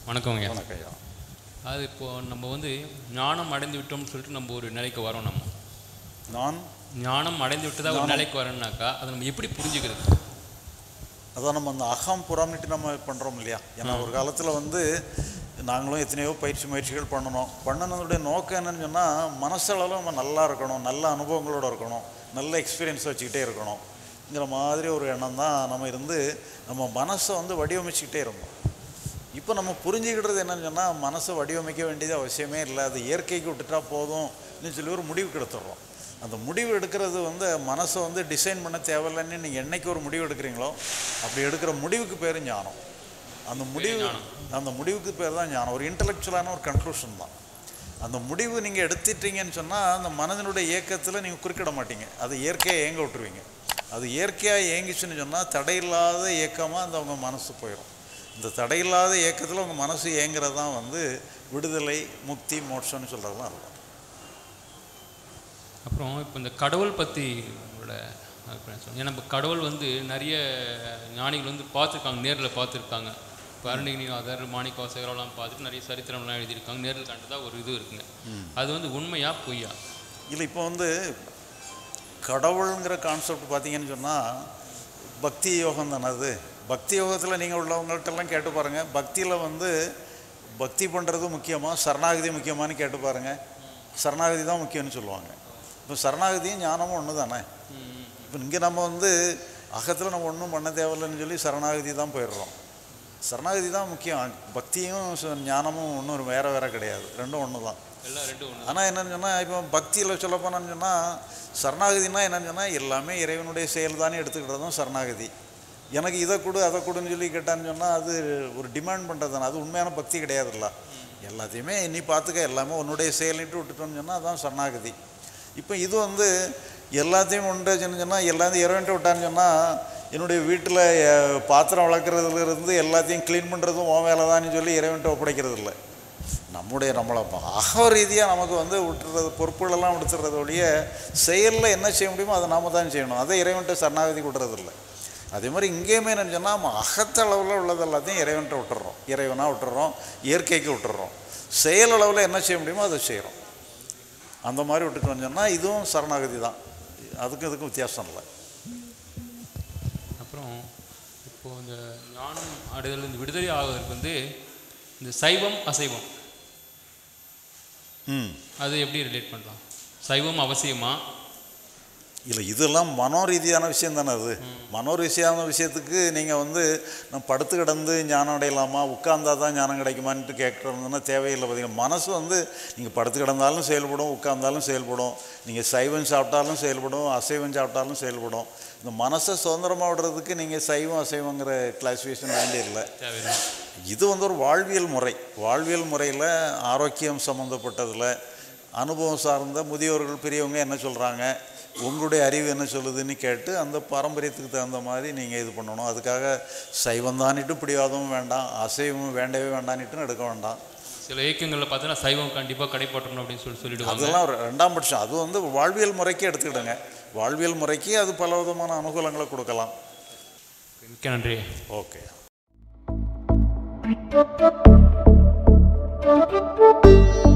வணக்கங்க வணக்கம் ஐயா அது இப்போ நம்ம வந்து ஞானம் அடைந்து விட்டோம்னு சொல்லிட்டு நம்ம ஒரு நிலைக்கு வரோம் நம்ம நான் ஞானம் அடைந்து விட்டதா ஒரு நிலைக்கு வரோம்னாக்கா அதை நம்ம எப்படி புரிஞ்சுக்கிறது அதான் நம்ம அந்த அகம் புறம்னுட்டு நம்ம பண்ணுறோம் இல்லையா ஏன்னா ஒரு காலத்தில் வந்து நாங்களும் எத்தனையோ பயிற்சி முயற்சிகள் பண்ணணும் பண்ணணுடைய நோக்கம் என்னன்னு சொன்னால் மனசளவில் நம்ம நல்லா இருக்கணும் நல்ல அனுபவங்களோட இருக்கணும் நல்ல எக்ஸ்பீரியன்ஸ் வச்சுக்கிட்டே இருக்கணுங்கிற மாதிரி ஒரு எண்ணம் தான் நம்ம இருந்து நம்ம மனசை வந்து வடிவமைச்சுக்கிட்டே இருந்தோம் இப்போ நம்ம புரிஞ்சுக்கிட்டது என்னன்னு சொன்னால் மனசை வடிவமைக்க வேண்டியது அவசியமே இல்லை அது இயற்கைக்கு விட்டுட்டா போதும்னு சொல்லி ஒரு முடிவுக்கு எடுத்துடுறோம் அந்த முடிவு எடுக்கிறது வந்து மனசை வந்து டிசைன் பண்ண தேவையில்லைன்னு நீங்கள் என்னைக்கு ஒரு முடிவு எடுக்கிறீங்களோ அப்படி எடுக்கிற முடிவுக்கு பேர் ஞானம் அந்த முடிவு அந்த முடிவுக்கு பேர் தான் ஞானம் ஒரு இன்டலெக்சுவலான ஒரு கன்க்ளூஷன் தான் அந்த முடிவு நீங்கள் எடுத்துட்டீங்கன்னு சொன்னால் அந்த மனதினுடைய இயக்கத்தில் நீங்கள் குறுக்கிட மாட்டீங்க அது இயற்கையாக இயங்க விட்டுருவீங்க அது இயற்கையாக இயங்கிச்சுன்னு சொன்னால் தடையில்லாத இயக்கமாக அந்த உங்கள் மனசு போயிடும் இந்த தடையில்லாத இயக்கத்தில் உங்கள் மனசு இயங்குறது தான் வந்து விடுதலை முக்தி மோட்சம்னு சொல்கிறதுலாம் இருக்கும் அப்புறம் இப்போ இந்த கடவுள் பற்றி உங்களோட அபிப்பிராயம் சொல்லுங்க ஏன்னா இப்போ கடவுள் வந்து நிறைய ஞானிகள் வந்து பார்த்துருக்காங்க நேரில் பார்த்துருக்காங்க இப்போ அருணகிரிநாதர் மாணிக்கவாசகரெல்லாம் பார்த்துட்டு நிறைய சரித்திரம்லாம் எழுதியிருக்காங்க நேரில் கண்டதா ஒரு இது இருக்குங்க அது வந்து உண்மையா பொய்யா இல்லை இப்போ வந்து கடவுளுங்கிற கான்செப்ட் பார்த்தீங்கன்னு சொன்னால் பக்தி யோகம் தானே அது பக்தி யோகத்தில் நீங்கள் உள்ளவங்கள்ட்டெல்லாம் கேட்டு பாருங்கள் பக்தியில் வந்து பக்தி பண்ணுறது முக்கியமாக சரணாகதி முக்கியமானு கேட்டு பாருங்கள் சரணாகதி தான் முக்கியம்னு சொல்லுவாங்க இப்போ சரணாகதியும் ஞானமும் ஒன்று தானே இப்போ இங்கே நம்ம வந்து அகத்தில் நம்ம ஒன்றும் பண்ண தேவையில்லைன்னு சொல்லி சரணாகதி தான் போயிடுறோம் சரணாகதி தான் முக்கியம் பக்தியும் ச- ஞானமும் ஒன்றும் வேறு வேறு கிடையாது ரெண்டும் ஒன்று தான் எல்லாம் ரெண்டும் ஒன்று ஆனால் என்னன்னு சொன்னால் இப்போ பக்தியில் சொல்ல போனான்னு சொன்னால் சரணாகதினா என்னன்னு சொன்னால் எல்லாமே இறைவனுடைய செயல் தானே எடுத்துக்கிட்டதும் சரணாகதி எனக்கு இதை கொடு அதை கொடுன்னு சொல்லி கேட்டான்னு சொன்னால் அது ஒரு டிமாண்ட் பண்ணுறது தானே அது உண்மையான பக்தி கிடையாதுல்ல எல்லாத்தையுமே நீ பார்த்துக்க எல்லாமே உன்னுடைய செயலிட்டு விட்டுட்டோன்னு சொன்னால் அதான் சரணாகதி இப்போ இது வந்து எல்லாத்தையும் உண்டு சொன்னால் எல்லாத்தையும் இறைவன்ட்டு விட்டான்னு சொன்னால் என்னுடைய வீட்டில் பாத்திரம் வளர்க்குறதுல இருந்து எல்லாத்தையும் க்ளீன் பண்ணுறதும் உன் வேலை தான் சொல்லி இறைவன்ட்டு ஒப்படைக்கிறது இல்லை நம்முடைய நம்மளை அக ரீதியாக நமக்கு வந்து விட்டுறது பொறுப்புகளெல்லாம் விடுத்துறது ஒழிய செயலில் என்ன செய்ய முடியுமோ அதை நாம தான் செய்யணும் அதை இறைவன்ட்ட சரணாகதி விடுறது இல்லை அதே மாதிரி இங்கேயுமே என்னன்னு சொன்னால் நம்ம அகத்தளவில் உள்ளது எல்லாத்தையும் இறைவன்ட்ட விட்டுறோம் இறைவனாக விட்டுறோம் இயற்கைக்கு விட்டுறோம் செயல் அளவில் என்ன செய்ய முடியுமோ அதை செய்கிறோம் அந்த மாதிரி விட்டுட்டோம்னு சொன்னால் இதுவும் சரணாகதி தான் அதுக்கும் இதுக்கும் வித்தியாசம் இல்லை அப்புறம் இப்போ இந்த ஞானம் அடைதல் இந்த விடுதலை ஆவதற்கு வந்து இந்த சைவம் அசைவம் ம் அது எப்படி ரிலேட் பண்ணலாம் சைவம் அவசியமா இல்லை இதெல்லாம் மனோ ரீதியான விஷயம் தானே அது மனோ ரீதியான விஷயத்துக்கு நீங்கள் வந்து நான் படுத்து கிடந்து ஞானம் அடையலாமா உட்கார்ந்தா தான் ஞானம் கிடைக்குமான்ட்டு கேட்குறதுன்னா தேவையில்லை பார்த்தீங்கன்னா மனசு வந்து நீங்கள் படுத்து கிடந்தாலும் செயல்படும் உட்கார்ந்தாலும் செயல்படும் நீங்கள் சைவம் சாப்பிட்டாலும் செயல்படும் அசைவம் சாப்பிட்டாலும் செயல்படும் இந்த மனசை சுதந்திரமாக விடுறதுக்கு நீங்கள் சைவம் அசைவங்கிற கிளாசிஃபிகேஷன் வேண்டியதில்லை தேவையில்லை இது வந்து ஒரு வாழ்வியல் முறை வாழ்வியல் முறையில் ஆரோக்கியம் சம்மந்தப்பட்டதில் அனுபவம் சார்ந்த முதியோர்கள் பெரியவங்க என்ன சொல்கிறாங்க உங்களுடைய அறிவு என்ன சொல்லுதுன்னு கேட்டு அந்த பாரம்பரியத்துக்கு தகுந்த மாதிரி நீங்கள் இது பண்ணணும் அதுக்காக சைவம் தானிட்டு பிடிவாதமும் வேண்டாம் அசைவமும் வேண்டவே வேண்டான்னுட்டும் எடுக்க வேண்டாம் சில இயக்கங்களில் பார்த்தீங்கன்னா சைவம் கண்டிப்பாக கடைப்பற்றணும் அப்படின்னு சொல்லி சொல்லிடுவாங்க அதெல்லாம் ஒரு ரெண்டாம் பட்சம் அது வந்து வாழ்வியல் முறைக்கு எடுத்துக்கிடுங்க வாழ்வியல் முறைக்கு அது பல விதமான அனுகூலங்களை கொடுக்கலாம் மிக்க நன்றி ஓகே Thank you.